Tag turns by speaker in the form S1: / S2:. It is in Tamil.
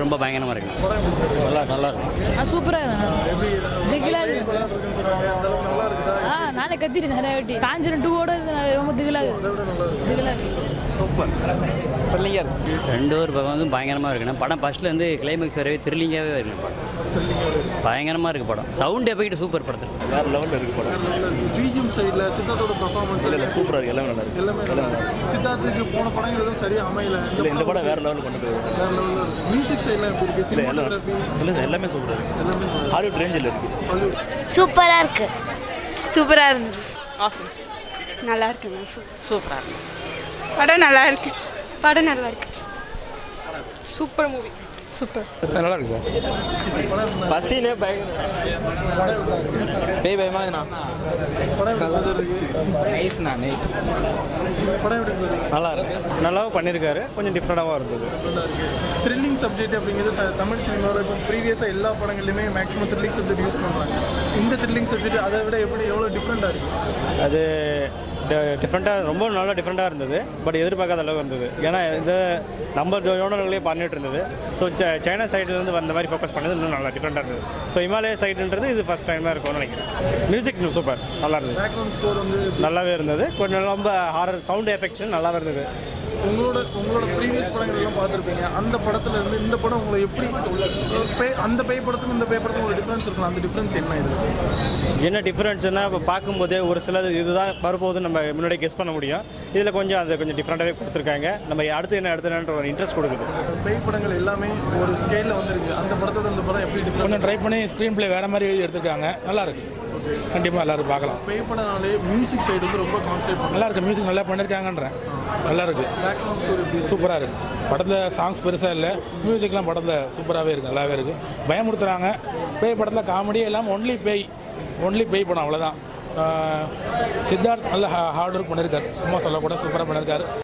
S1: ரொம்ப பயங்கரமாக இருக்கு
S2: படம் எப்படி சார்
S1: நல்லா நல்லா இருக்கு
S3: ஆ சூப்பராக
S2: எப்படி
S3: திகிலா
S2: பேய் படம் இருக்குன்னு சொல்றாங்க அந்த அளவுக்கு நல்லா இருக்குதா
S3: ஆ நானே கத்திட்டேன் நிறைய வாட்டி காஞ்சனம் டூவோட இது ரொம்ப திகிலா
S2: அதை விட நல்லா இருக்கு
S3: திகிலா இருக்கு
S2: சூப்பர் த்ரில்லிங்காக இருக்கு
S1: ரெண்டு ஒரு பக்கம் வந்து பயங்கரமாக இருக்குண்ணா படம் ஃபஸ்ட்லேருந்து கிளைமேக்ஸ் வரவே த்ரில்லிங்காகவே இருக்கு படம் பயங்கரமாக இருக்குது படம் சவுண்ட் எஃபெக்ட் சூப்பர் படத்தில்
S4: வேறு லெவலில் இருக்குது படம்
S2: பிஜிஎம் சைடில் சித்தார்த்தோட பர்ஃபார்மன்ஸ்
S4: இல்லை இல்லை சூப்பராக இருக்குது எல்லாமே நல்லா இருக்குது
S2: எல்லாமே நல்லா இருக்கு. சித்தார்த்துக்கு போன படங்கள் எதுவும் சரியா அமையல
S4: இல்லை இந்த படம் வேறு லெவலில் கொண்டு போயிருக்கு
S2: வேற லெவலில் இருக்கு மியூசிக் சைடில் எப்படி இருக்கு
S4: இல்லை எல்லாம்
S2: சினிமாட்டோகிராஃபி
S4: இல்லை சார் எல்லாமே சூப்பராக இருக்குது
S2: எல்லாமே நல்லா இருக்கு.
S4: ஹாலிவுட் ரேஞ்சில் இருக்குது
S2: Hollywood.
S5: சூப்பராக இருக்கு
S6: சூப்பராக இருந்தது
S7: ஆசம்
S6: நல்லா இருக்குங்க
S7: சூப்பராக இருக்கு
S6: படம் நல்லா இருக்கு
S5: படம் நல்லா இருக்கு
S6: சூப்பர் மூவி
S5: சூப்பர்
S8: நல்லா இருக்கு சார் பசினே பயங்கர பேய் பயமா நான்
S2: படம் எப்படி brother இருக்கு
S8: நைஸ்ண்ணா நைஸ்
S2: படம் எப்படி brother இருக்கு
S8: நல்லா இருக்கு நல்லாவும் பண்ணியிருக்காரு கொஞ்சம் டிஃப்ரெண்டாகவும் இருந்தது
S2: நல்லா இருக்கு த்ரில்லிங் சப்ஜெக்ட் அப்படிங்கிறது ச- தமிழ் சினிமாவில் இப்போ ப்ரீவியஸாக எல்லா படங்கள்லையுமே மேக்ஸிமம் த்ரில்லிங் சப்ஜெக்ட் யூஸ் பண்ணுறாங்க இந்த த்ரில்லிங் சப்ஜெக்ட் அதை விட எப்படி எவ்வளோ டிஃப்ரெண்ட்டாக இருக்குது
S8: அது டிஃப்ரெண்ட்டாக ரொம்ப நல்லா டிஃப்ரெண்ட்டாக இருந்தது பட் எதிர்பார்க்காத அளவு இருந்தது ஏன்னா இந்த நம்ம யோனர்களே பண்ணிட்டு இருந்தது ஸோ சைனா சைட்லேருந்து வந்த மாதிரி ஃபோக்கஸ் பண்ணது இன்னும் நல்லா டிஃப்ரெண்ட்டாக இருந்தது ஸோ இமாலய சைடுன்றது இது ஃபஸ்ட் டைமாக இருக்கும்னு நினைக்கிறேன் மியூசிக் சூப்பர் நல்லா இருந்தது
S2: பேக்ரவுண்ட் ஸ்கோர் வந்து
S8: நல்லாவே இருந்தது கொஞ்சம் ரொம்ப ஹாரர் சவுண்ட் எஃபெக்ஷன் நல்லாவே இருந்தது
S2: உங்களோட உங்களோட ப்ரீவியஸ் படங்கள் எல்லாம் பார்த்துருப்பீங்க அந்த படத்துல இருந்து இந்த படம் உங்களை எப்படி பே- அந்த பேய் படத்துக்கும் இந்த பேய் படத்துக்கும் ஒரு டிஃப்ரென்ஸ் இருக்கலாம் அந்த டிஃப்ரென்ஸ் என்ன இது
S8: என்ன டிஃப்ரென்ஸ்னா இப்போ பார்க்கும்போதே ஒரு சிலது இதுதான் வரப்போகுது நம்ம முன்னாடி கெஸ் பண்ண முடியும் இதில் கொஞ்சம் அது கொஞ்சம் டிஃப்ரெண்ட்டாகவே கொடுத்துருக்காங்க நம்ம அடுத்து என்ன அடுத்து என்னன்ற ஒரு இன்ட்ரெஸ்ட் கொடுக்குது
S2: பேய் படங்கள் எல்லாமே ஒரு ஸ்கேலில் வந்திருக்கு அந்த படத்தோட இந்த படம் எப்படி டிஃப்ரெண்ட்
S9: கொஞ்சம் ட்ரை பண்ணி ஸ்க்ரீன் ப்ளே வேறு மாதிரி எழுதி எடுத்திருக்காங்க நல்லா இருக்கு கண்டிப்பாக எல்லாரும் பார்க்கலாம்
S2: பேய் படம்னாலே மியூசிக் சைடு வந்து ரொம்ப கான்சென்ட்ரேட் பண்ணும்
S9: நல்லா இருக்கு மியூசிக் நல்லா பண்ணியிருக்காங்கன்றேன் நல்லா இருக்கு
S2: பேக்ரவுண்ட் ஸ்கோர் எப்படி
S9: சூப்பராக இருக்கு படத்தில் சாங்ஸ் பெருசாக இல்லை மியூசிக்லாம் படத்தில் சூப்பராகவே இருக்குது நல்லாவே இருக்குது பயமுறுத்துறாங்க பேய் படத்தில் காமெடியே இல்லாமல் ஒன்லி பேய் ஒன்லி பேய் படம் அவ்வளோதான் சித்தார்த் நல்ல ஹார்ட் ஒர்க் பண்ணியிருக்காரு சும்மா சொல்லக்கூட சூப்பராக பண்ணியிருக்காரு